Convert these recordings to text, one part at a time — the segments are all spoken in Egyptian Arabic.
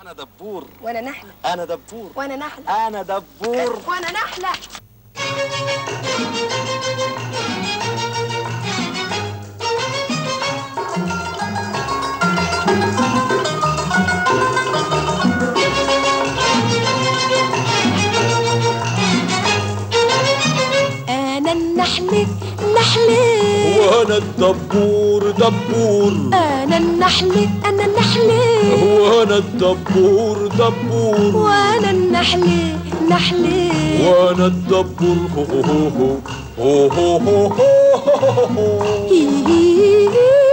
انا دبور وانا نحله انا دبور وانا نحله انا دبور وانا نحله انا النحله نحله وانا الدبور دبور انا النحله انا النحله وانا الدبور دبور وانا النحله نحله وانا الدبور هو هو هو هو هو هو هو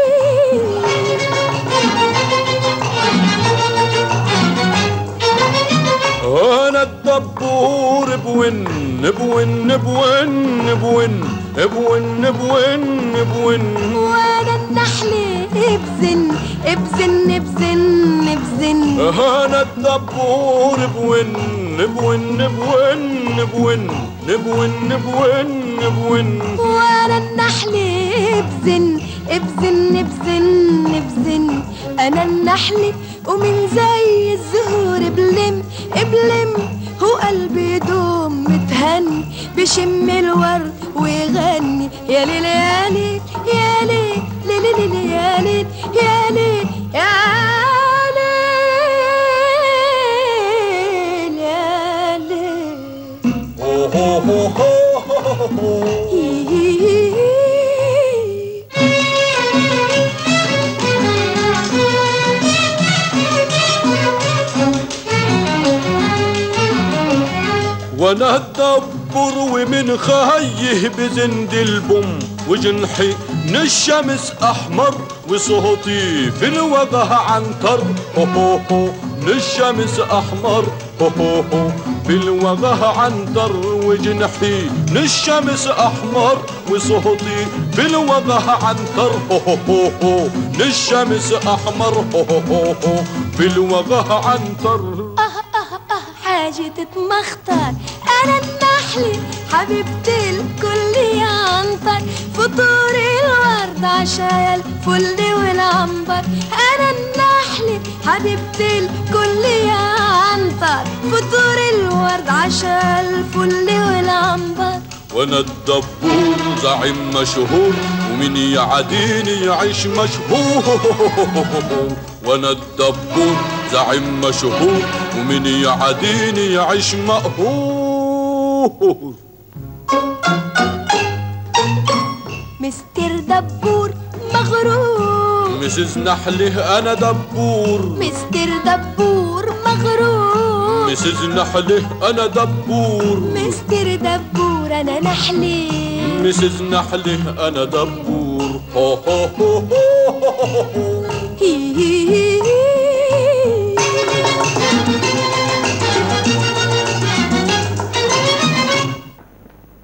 انا الدبور بون بون بون بون بون بون بون وانا النحلة ابزن ابزن ابزن ابزن انا الدبور بون بون بون بون بون بون بون وانا النحلة ابزن ابزن ابزن ابزن انا النحلة ومن زي الزهور بلم بلم هو قلبي يدوم متهني بشم الورد ويغني يا ليل يا ليل يا ليل ليل ليل يا ليل يا ليل يا ليل يا ليل هو هو هو هو هو وانا الدبر ومن خهيه بزند البم وجنحي من الشمس احمر وصوتي في الوجه عنتر هو هو هو من الشمس احمر هو هو هو في الوجه عنتر وجنحي من الشمس احمر وصوتي في الوجه عنتر هو هو هو هو من الشمس احمر هو هو هو هو في الوجه عنتر اه اه اه حاجة تتمختر انا النحلة حبيبتي الكل يا عنتر فطور الورد عشايا الفل والعنبر انا النحلة حبيبتي الكل يا عنتر فطور الورد عشايا الفل والعنبر وانا الدبور زعيم مشهور ومن يعاديني يعيش مشهور وانا الدبور زعيم مشهور ومن يعاديني يعيش مقهور مستر دبور مغرور مسز نحله انا دبور مستر دبور مغرور مسز نحله انا دبور مستر دبور انا نحلي مسز نحله انا دبور هو هو هو هو هو